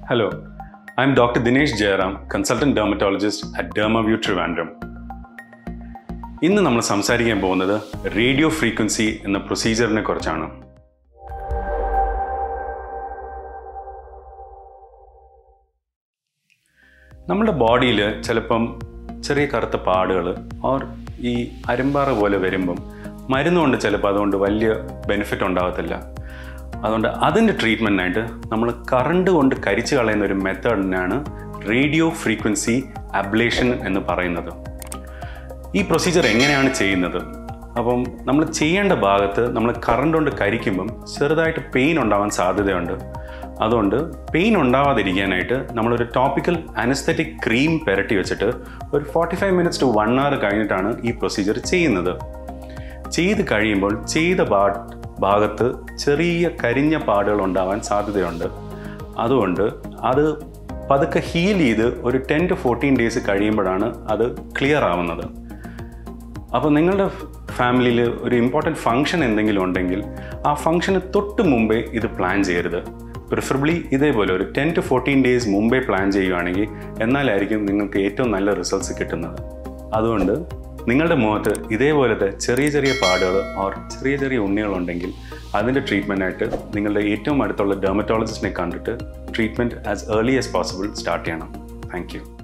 Hello, I'm Dr. Dinesh Jayaram, consultant dermatologist at Dermaview Trivandrum. ഇന്ന് നമ്മൾ സംസാരിക്കാൻ പോകുന്നത് റേഡിയോ ഫ്രീക്വൻസി എന്ന പ്രൊസീജിയറിനെ കുറിച്ചാണ് നമ്മുടെ ബോഡിയിൽ ചിലപ്പം ചെറിയ കറുത്ത പാടുകൾ ഓർ ഈ അരുമ്പാറ പോലെ വരുമ്പം മരുന്നുകൊണ്ട് ചിലപ്പോൾ അതുകൊണ്ട് വലിയ ബെനിഫിറ്റ് ഉണ്ടാകത്തില്ല അതുകൊണ്ട് അതിൻ്റെ ട്രീറ്റ്മെൻറ്റിനായിട്ട് നമ്മൾ കറണ്ട് കൊണ്ട് കരിച്ചു കളയുന്ന ഒരു മെത്തേഡിനാണ് റേഡിയോ ഫ്രീക്വൻസി അബ്ലേഷൻ എന്ന് പറയുന്നത് ഈ പ്രൊസീജിയർ എങ്ങനെയാണ് ചെയ്യുന്നത് അപ്പം നമ്മൾ ചെയ്യേണ്ട ഭാഗത്ത് നമ്മൾ കറണ്ട് കൊണ്ട് കരിക്കുമ്പം ചെറുതായിട്ട് പെയിൻ ഉണ്ടാവാൻ സാധ്യതയുണ്ട് അതുകൊണ്ട് പെയിൻ ഉണ്ടാവാതിരിക്കാനായിട്ട് നമ്മളൊരു ടോപ്പിക്കൽ അനസ്തറ്റിക് ക്രീം പെരട്ടി വെച്ചിട്ട് ഒരു forty five minutes to one hour കഴിഞ്ഞിട്ടാണ് ഈ പ്രൊസീജിയർ ചെയ്യുന്നത് ചെയ്ത് കഴിയുമ്പോൾ ചെയ്ത ഭാ ഭാഗത്ത് ചെറിയ കരിഞ്ഞ പാടുകൾ ഉണ്ടാവാൻ സാധ്യതയുണ്ട് അതുകൊണ്ട് അത് പതുക്കെ ഹീൽ ചെയ്ത് ഒരു ടെൻ ടു ഫോർട്ടീൻ ഡേയ്സ് കഴിയുമ്പോഴാണ് അത് ക്ലിയർ ആവുന്നത് അപ്പോൾ നിങ്ങളുടെ ഫാമിലിയിൽ ഒരു ഇമ്പോർട്ടൻറ്റ് ഫംഗ്ഷൻ എന്തെങ്കിലും ഉണ്ടെങ്കിൽ ആ ഫംഗ്ഷന് തൊട്ട് മുമ്പേ ഇത് പ്ലാൻ ചെയ്യരുത് പ്രിഫറബിളി ഇതേപോലെ ഒരു ടെൻ ടു ഫോർട്ടീൻ ഡേയ്സ് മുമ്പേ പ്ലാൻ ചെയ്യുകയാണെങ്കിൽ എന്നാലായിരിക്കും നിങ്ങൾക്ക് ഏറ്റവും നല്ല റിസൾട്ട്സ് കിട്ടുന്നത് അതുകൊണ്ട് നിങ്ങളുടെ മുഖത്ത് ഇതേപോലത്തെ ചെറിയ ചെറിയ പാടുകൾ ഓർ ചെറിയ ചെറിയ ഉണ്ണികളുണ്ടെങ്കിൽ അതിൻ്റെ ട്രീറ്റ്മെൻറ്റായിട്ട് നിങ്ങളുടെ ഏറ്റവും അടുത്തുള്ള ഡെർമറ്റോളജിസ്റ്റിനെ കണ്ടിട്ട് treatment as early as possible start ചെയ്യണം താങ്ക് യു